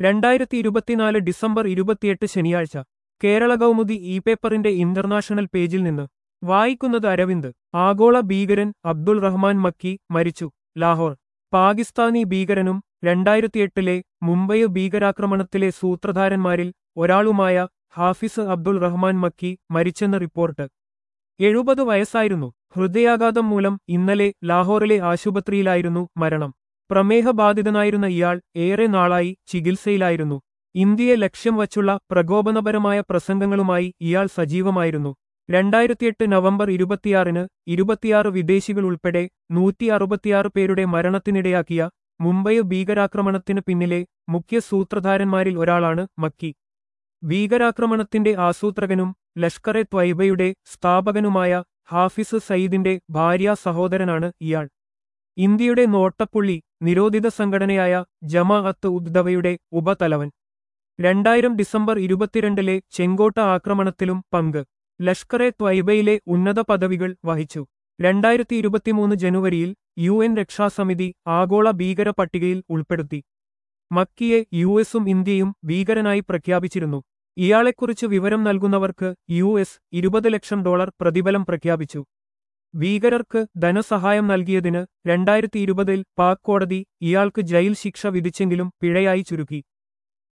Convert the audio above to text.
രണ്ടായിരത്തി ഇരുപത്തിനാല് ഡിസംബർ ഇരുപത്തിയെട്ട് ശനിയാഴ്ച കേരള കൗമുദി ഇ പേപ്പറിന്റെ ഇന്റർനാഷണൽ പേജിൽ നിന്ന് വായിക്കുന്നത് അരവിന്ദ് ആഗോള ഭീകരൻ അബ്ദുൾ റഹ്മാൻ മക്കി മരിച്ചു ലാഹോർ പാകിസ്ഥാനി ഭീകരനും രണ്ടായിരത്തിയെട്ടിലെ മുംബൈ ഭീകരാക്രമണത്തിലെ സൂത്രധാരന്മാരിൽ ഒരാളുമായ ഹാഫിസ് അബ്ദുൾ റഹ്മാൻ മക്കി മരിച്ചെന്ന് റിപ്പോർട്ട് എഴുപത് വയസ്സായിരുന്നു ഹൃദയാഘാതം മൂലം ഇന്നലെ ലാഹോറിലെ ആശുപത്രിയിലായിരുന്നു മരണം പ്രമേഹബാധിതനായിരുന്ന ഇയാൾ ഏറെ നാളായി ചികിത്സയിലായിരുന്നു ഇന്ത്യയെ ലക്ഷ്യം വച്ചുള്ള പ്രകോപനപരമായ പ്രസംഗങ്ങളുമായി ഇയാൾ സജീവമായിരുന്നു രണ്ടായിരത്തിയെട്ട് നവംബർ ഇരുപത്തിയാറിന് ഇരുപത്തിയാറ് വിദേശികൾ ഉൾപ്പെടെ നൂറ്റി അറുപത്തിയാറ് പേരുടെ മരണത്തിനിടയാക്കിയ മുംബൈ ഭീകരാക്രമണത്തിന് പിന്നിലെ മുഖ്യ സൂത്രധാരന്മാരിൽ ഒരാളാണ് മക്കി ഭീകരാക്രമണത്തിന്റെ ആസൂത്രകനും ലഷ്കർ എ ത്വയ്ബയുടെ സ്ഥാപകനുമായ ഹാഫിസ് സയ്യിദിന്റെ ഭാര്യ സഹോദരനാണ് ഇയാൾ ഇന്ത്യയുടെ നോട്ടപ്പുള്ളി നിരോധിത സംഘടനയായ ജമാ അത്ത് ഉദ്ദവയുടെ ഉപതലവൻ രണ്ടായിരം ഡിസംബർ ഇരുപത്തിരണ്ടിലെ ചെങ്കോട്ട ആക്രമണത്തിലും പങ്ക് ലഷ്കർ എ ത്വയ്ബയിലെ ഉന്നത പദവികൾ വഹിച്ചു രണ്ടായിരത്തി ഇരുപത്തിമൂന്ന് ജനുവരിയിൽ യു എൻ രക്ഷാസമിതി ആഗോള ഭീകര പട്ടികയിൽ ഉൾപ്പെടുത്തി മക്കിയെ യു എസും ഇന്ത്യയും ഭീകരനായി പ്രഖ്യാപിച്ചിരുന്നു ഇയാളെക്കുറിച്ച് വിവരം നൽകുന്നവർക്ക് യു എസ് ഇരുപത് ലക്ഷം ഡോളർ പ്രതിഫലം പ്രഖ്യാപിച്ചു ഭീകരർക്ക് ധനസഹായം നൽകിയതിന് രണ്ടായിരത്തി ഇരുപതിൽ പാക് കോടതി ഇയാൾക്ക് ജയിൽ ശിക്ഷ വിധിച്ചെങ്കിലും പിഴയായി ചുരുക്കി